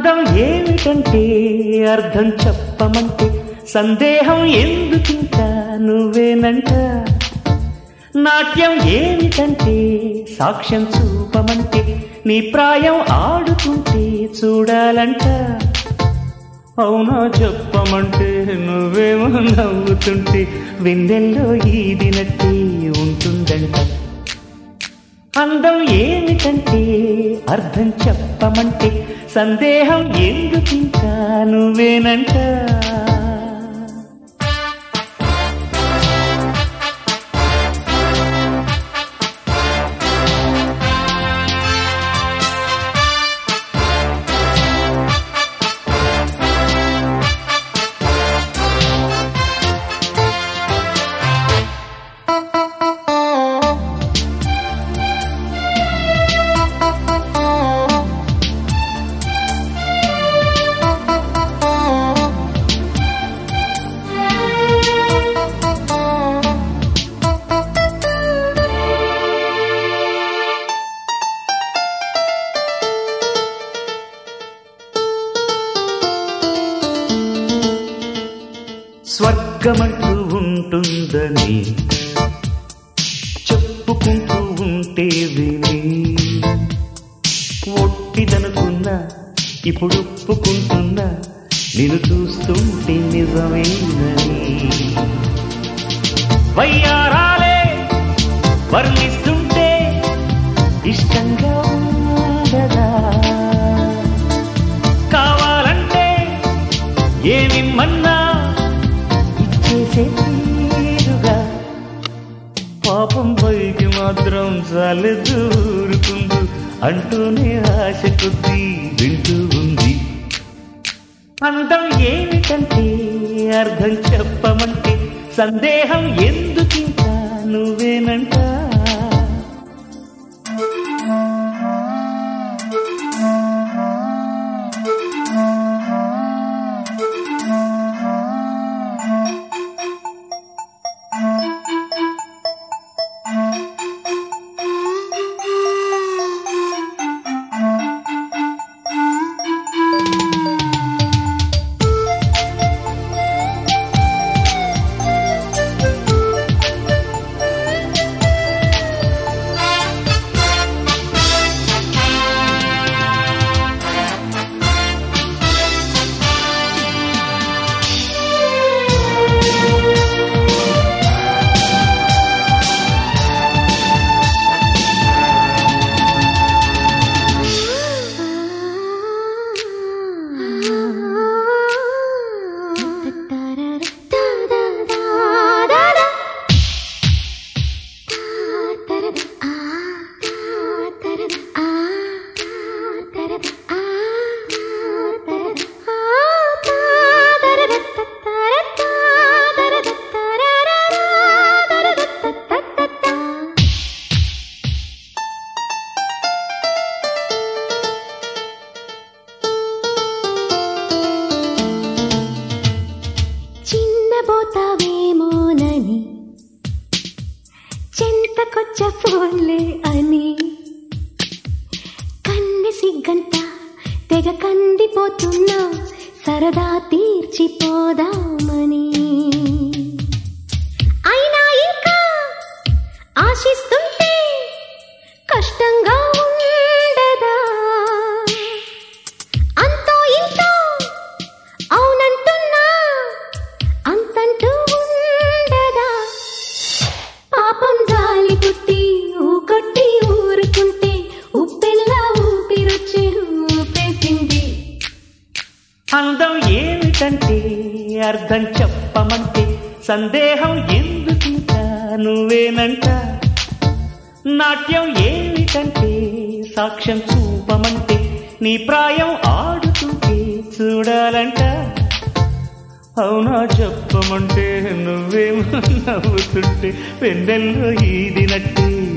అందం ఏమిటంటే అర్థం చెప్పమంటే సందేహం ఎందుకింకా నువ్వేనంట నాట్యం ఏమిటంటే సాక్ష్యం చూపమంటే నీ ప్రాయం ఆడుతుంటే చూడాలంట అవునా చెప్పమంటే నువ్వేమో నవ్వుతుంటే వెన్నెల్లో ఈదినట్టే ఉంటుందంట అందం ఏమిటంటే అర్థం చెప్పమంటే సందేహం ఎందుకింకా నువ్వేనంట స్వర్గమంటూ ఉంటుందని చెప్పుకుంటూ ఉంటే విని ఒట్టిదనుకున్నా ఇప్పుడు ఒప్పుకుంటున్నా నేను చూస్తుంటే నిజమేనని వయ్యారాలే వర్ణిస్తుంటే ఇష్టంగా ఉండదా కావాలంటే ఏమిమ్మన్నా ఇచ్చేసే తీరుగా పాపం పైకి మాత్రం చాలదు ఊరుకుందు అంటూనే ఆశ కొద్దీ వింటూ ఉంది అందం ఏమిటంటే అర్థం చెప్పమంటే సందేహం ఎందుకింకా నువ్వేనంట చిన్నబోతావేమోనని చెంతకొచ్చ ఫోన్లే అని కన్నె సిగ్గంట తెగ కందిపోతున్నా సరదా తీర్చిపోదామని అయినా ఇంకా ఆశిస్తుంటే కష్టంగా ఉండదా అంతో ఇంతో అవునంటున్నా అంతంటూ ఉండదా పాపం జాలి పుట్టి ఊకొట్టి ఊరుకుంటే ఉప్పెల్లా ఊపిరొచ్చి ఊపేసింది అందం ఏమిటంటే అర్థం చెప్పమంటే సందేహం ఎందుకింకా నువ్వేనంట నాట్యం ఏమిటంటే సాక్ష్యం చూపమంటే నీ ప్రాయం ఆడుతుంటే చూడాలంట అవునా చెప్పమంటే నువ్వేమో నవ్వుతుంటే పెన్నెల్లో ఈదినట్టే